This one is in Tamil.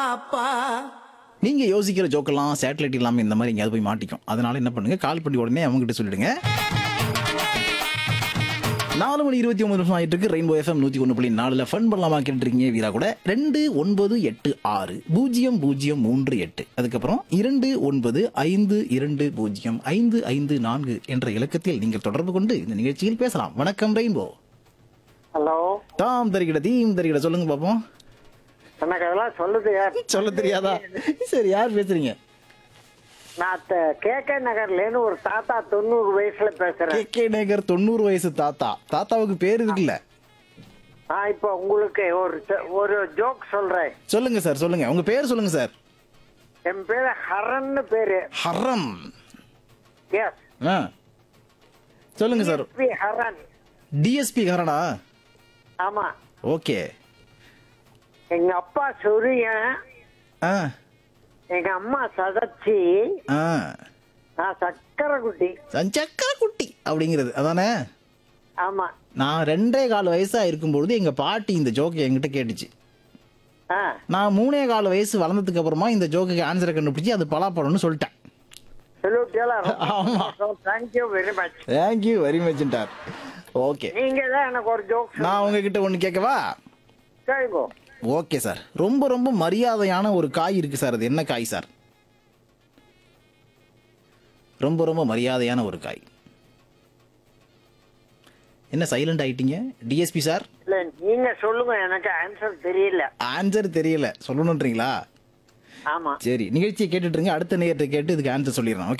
பாப்பா நீங்க யோசிக்கிற ஜோக்கெல்லாம் சேட்டலைட் இல்லாம இந்த மாதிரி எங்கேயாவது போய் மாட்டிக்கும் அதனால என்ன பண்ணுங்க கால் பண்ணி உடனே அவங்க கிட்ட சொல்லிடுங்க நாலு மணி இருபத்தி ஒன்பது நிமிஷம் ஆயிட்டு இருக்கு ரெயின்போ எஃப்எம் நூத்தி ஒன்று புள்ளி நாலுல ஃபன் பண்ணலாமா கேட்டுருக்கீங்க வீரா கூட ரெண்டு ஒன்பது எட்டு ஆறு பூஜ்ஜியம் பூஜ்ஜியம் மூன்று எட்டு அதுக்கப்புறம் இரண்டு ஒன்பது ஐந்து இரண்டு பூஜ்ஜியம் ஐந்து ஐந்து நான்கு என்ற இலக்கத்தில் நீங்கள் தொடர்பு கொண்டு இந்த நிகழ்ச்சியில் பேசலாம் வணக்கம் ரெயின்போ ஹலோ தாம் தருகிட தீம் தருகிட சொல்லுங்க பாப்போம் எனக்கு அதெல்லாம் சொல்லுது யார் சொல்ல தெரியாதா சரி யார் பேசுறீங்க நான் கே கே நகர்லேருந்து ஒரு தாத்தா தொண்ணூறு வயசுல பேசுறேன் கே கே நேகர் தொண்ணூறு வயசு தாத்தா தாத்தாவுக்கு பேர் இருக்குல்ல நான் இப்போ உங்களுக்கு ஒரு ஜ- ஒரு ஜோக் சொல்றேன் சொல்லுங்க சார் சொல்லுங்க உங்க பேர் சொல்லுங்க சார் என் பேரு ஹரன்னு பேரு ஹரம் எஸ் ஆ சொல்லுங்க சார் பி ஹரன் டிஎஸ்பி ஹரணா ஆமா ஓகே எங்க அப்பா சொரியன் ஆ எங்க அம்மா சதச்சி ஆ நான் சக்கரை குட்டி சஞ்சக்கா குட்டி அப்படிங்கிறது அதானே ஆமா நான் ரெண்டே கால் வயசா இருக்கும்பொழுது எங்க பாட்டி இந்த ஜோக்கை என்கிட்ட கேட்டுச்சு ஆ நான் மூணே கால் வயசு வளர்ந்ததுக்கு அப்புறமா இந்த ஜோக்குக்கு ஆன்சரை கண்டுபிடிச்சு அது பலாப்பழம்னு சொல்லிட்டேன் ஆமா. சொல்லிட்டேன் thank you very much thank you very மச்ன்டார் ஓகே நீங்க தான் எனக்கு ஒரு ஜோக் நான் உங்ககிட்ட ஒன்று கேட்கவா கேளுங்க ஓகே சார் ரொம்ப ரொம்ப மரியாதையான ஒரு காய் இருக்கு சார் அது என்ன காய் சார் ரொம்ப ரொம்ப மரியாதையான ஒரு காய் என்ன சைலண்ட் ஆயிட்டீங்க டிஎஸ்பி சார் இல்ல நீங்க சொல்லுங்க எனக்கு ஆன்சர் தெரியல ஆன்சர் தெரியல சொல்லணுன்றீங்களா ஆமா சரி நிகழ்ச்சியை கேட்டுட்டு இருங்க அடுத்த நேரத்தை கேட்டு இதுக்கு ஆன்சர் சொல்லிடுறேன் ஓகே